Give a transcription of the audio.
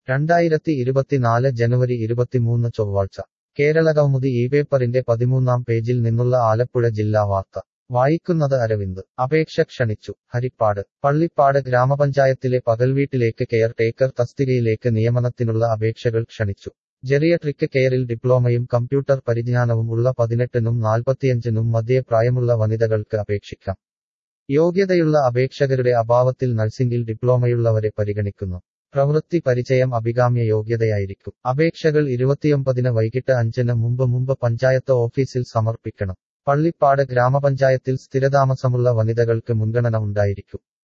രണ്ടായിരത്തി ഇരുപത്തിനാല് ജനുവരി ഇരുപത്തിമൂന്ന് ചൊവ്വാഴ്ച കേരളകൗമുദി ഈ പേപ്പറിന്റെ പതിമൂന്നാം പേജിൽ നിന്നുള്ള ആലപ്പുഴ ജില്ലാ വാർത്ത വായിക്കുന്നത് അരവിന്ദ് അപേക്ഷ ക്ഷണിച്ചു ഹരിപ്പാട് പള്ളിപ്പാട് ഗ്രാമപഞ്ചായത്തിലെ പകൽവീട്ടിലേക്ക് കെയർ ടേക്കർ തസ്തികയിലേക്ക് നിയമനത്തിനുള്ള അപേക്ഷകൾ ക്ഷണിച്ചു ജെറിയട്രിക് കെയറിൽ ഡിപ്ലോമയും കമ്പ്യൂട്ടർ പരിജ്ഞാനവും ഉള്ള പതിനെട്ടിനും നാൽപ്പത്തിയഞ്ചിനും മധ്യേ പ്രായമുള്ള വനിതകൾക്ക് അപേക്ഷിക്കാം യോഗ്യതയുള്ള അപേക്ഷകരുടെ അഭാവത്തിൽ നഴ്സിംഗിൽ ഡിപ്ലോമയുള്ളവരെ പരിഗണിക്കുന്നു പ്രവൃത്തി പരിചയം അഭികാമ്യ യോഗ്യതയായിരിക്കും അപേക്ഷകൾ ഇരുപത്തിയൊമ്പതിന് വൈകിട്ട് അഞ്ചിന് മുമ്പ് മുമ്പ് പഞ്ചായത്ത് ഓഫീസിൽ സമർപ്പിക്കണം പള്ളിപ്പാട് ഗ്രാമപഞ്ചായത്തിൽ സ്ഥിരതാമസമുള്ള വനിതകൾക്ക് മുൻഗണന ഉണ്ടായിരിക്കും